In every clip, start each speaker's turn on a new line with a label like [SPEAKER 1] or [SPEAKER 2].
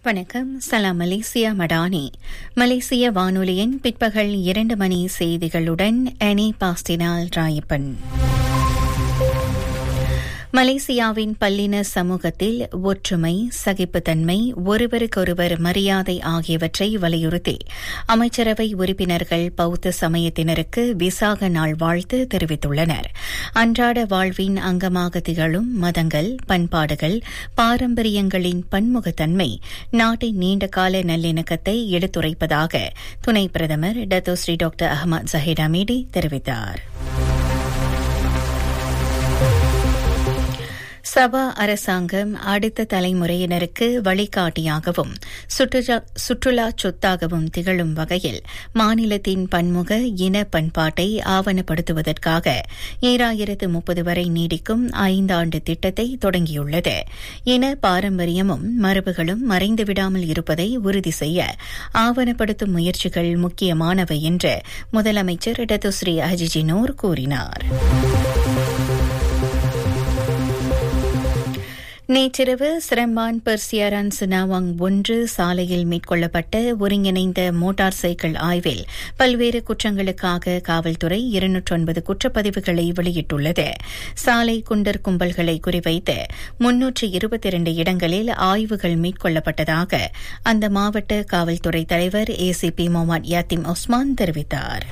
[SPEAKER 1] வணக்கம் சலாம் மலேசியா மடானி மலேசிய வானொலியின் பிற்பகல் இரண்டு மணி செய்திகளுடன் அனி பாஸ்டினால் ராயப்பன் மலேசியாவின் பல்லின சமூகத்தில் ஒற்றுமை சகிப்புத்தன்மை ஒருவருக்கொருவர் மரியாதை ஆகியவற்றை வலியுறுத்தி அமைச்சரவை உறுப்பினர்கள் பௌத்த சமயத்தினருக்கு விசாக நாள் வாழ்த்து தெரிவித்துள்ளனர் அன்றாட வாழ்வின் அங்கமாக திகழும் மதங்கள் பண்பாடுகள் பாரம்பரியங்களின் பன்முகத்தன்மை நாட்டின் நீண்டகால நல்லிணக்கத்தை எடுத்துரைப்பதாக துணை பிரதமர் Datuk Seri doctor Ahmad Zahid Hamidi தெரிவித்தாா் சபா அரசாங்கம் அடுத்த தலைமுறையினருக்கு வழிகாட்டியாகவும் சுற்றுலா சொத்தாகவும் திகழும் வகையில் மாநிலத்தின் பன்முக இன பண்பாட்டை ஆவணப்படுத்துவதற்காக ஈராயிரத்து முப்பது வரை நீடிக்கும் ஐந்தாண்டு திட்டத்தை தொடங்கியுள்ளது இன பாரம்பரியமும் மரபுகளும் மறைந்துவிடாமல் இருப்பதை உறுதி செய்ய ஆவணப்படுத்தும் முயற்சிகள் முக்கியமானவை என்று முதலமைச்சர் டத்துஸ்ரீ அஜிஜினோர் கூறினாா் நேற்றிரவு சிரம்பான் பெர்சியரான் சுனாவாங் ஒன்று சாலையில் மேற்கொள்ளப்பட்ட ஒருங்கிணைந்த மோட்டார் சைக்கிள் ஆய்வில் பல்வேறு குற்றங்களுக்காக காவல்துறை இருநூற்று ஒன்பது குற்றப்பதிவுகளை வெளியிட்டுள்ளது சாலை குண்டர் கும்பல்களை குறிவைத்து முன்னூற்று இருபத்தி இரண்டு இடங்களில் ஆய்வுகள் மேற்கொள்ளப்பட்டதாக அந்த மாவட்ட காவல்துறை தலைவர் ஏசிபி முகமது யாத்திம் ஒஸ்மான் தெரிவித்தாா்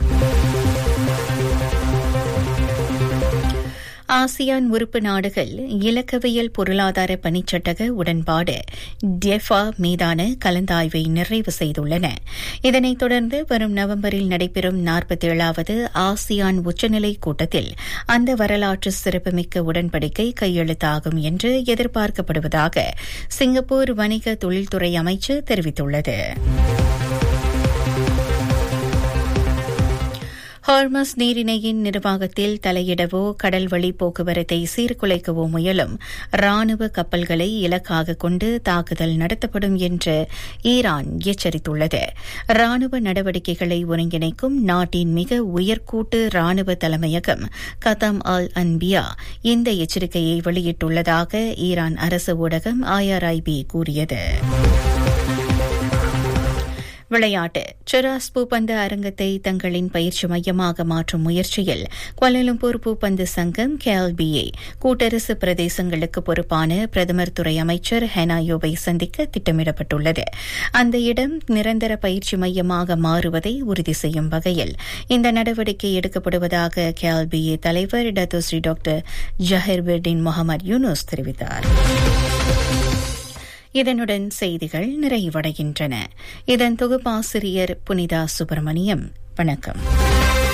[SPEAKER 1] ஆசியான் உறுப்பு நாடுகள் இலக்கவியல் பொருளாதார பணிச்சட்டக உடன்பாடு டெஃபா மீதான கலந்தாய்வை நிறைவு செய்துள்ளன இதனைத் தொடர்ந்து வரும் நவம்பரில் நடைபெறும் நாற்பத்தேழாவது ஆசியான் உச்சநிலை கூட்டத்தில் அந்த வரலாற்று சிறப்புமிக்க உடன்படிக்கை கையெழுத்தாகும் என்று எதிர்பார்க்கப்படுவதாக சிங்கப்பூர் வணிக தொழில்துறை அமைச்சு தெரிவித்துள்ளது ஹார்மஸ் நீரிணையின் நிர்வாகத்தில் தலையிடவோ கடல்வழி போக்குவரத்தை சீர்குலைக்கவோ முயலும் ராணுவ கப்பல்களை இலக்காக கொண்டு தாக்குதல் நடத்தப்படும் என்று ஈரான் எச்சரித்துள்ளது ராணுவ நடவடிக்கைகளை ஒருங்கிணைக்கும் நாட்டின் மிக உயர்கூட்டு ராணுவ தலைமையகம் கதம் அல் அன்பியா இந்த எச்சரிக்கையை வெளியிட்டுள்ளதாக ஈரான் அரசு ஊடகம் ஐஆர்ஐபி கூறியது விளையாட்டு செராஸ் பூப்பந்து அரங்கத்தை தங்களின் பயிற்சி மையமாக மாற்றும் முயற்சியில் கோலாலம்பூர் பூப்பந்து சங்கம் கேஎல்பிஏ கூட்டரசு பிரதேசங்களுக்கு பொறுப்பான பிரதமர் துறை அமைச்சர் ஹெனாயோவை சந்திக்க திட்டமிடப்பட்டுள்ளது அந்த இடம் நிரந்தர பயிற்சி மையமாக மாறுவதை உறுதி செய்யும் வகையில் இந்த நடவடிக்கை எடுக்கப்படுவதாக கேஎல்பிஏ தலைவர் டத்தோஸ்ரீ டாக்டர் ஜஹீர் பிர்டின் முகமது யூனுஸ் தெரிவித்தாா் இதனுடன் செய்திகள் நிறைவடைகின்றன இதன் தொகுப்பாசிரியர் புனிதா சுப்பிரமணியம் வணக்கம்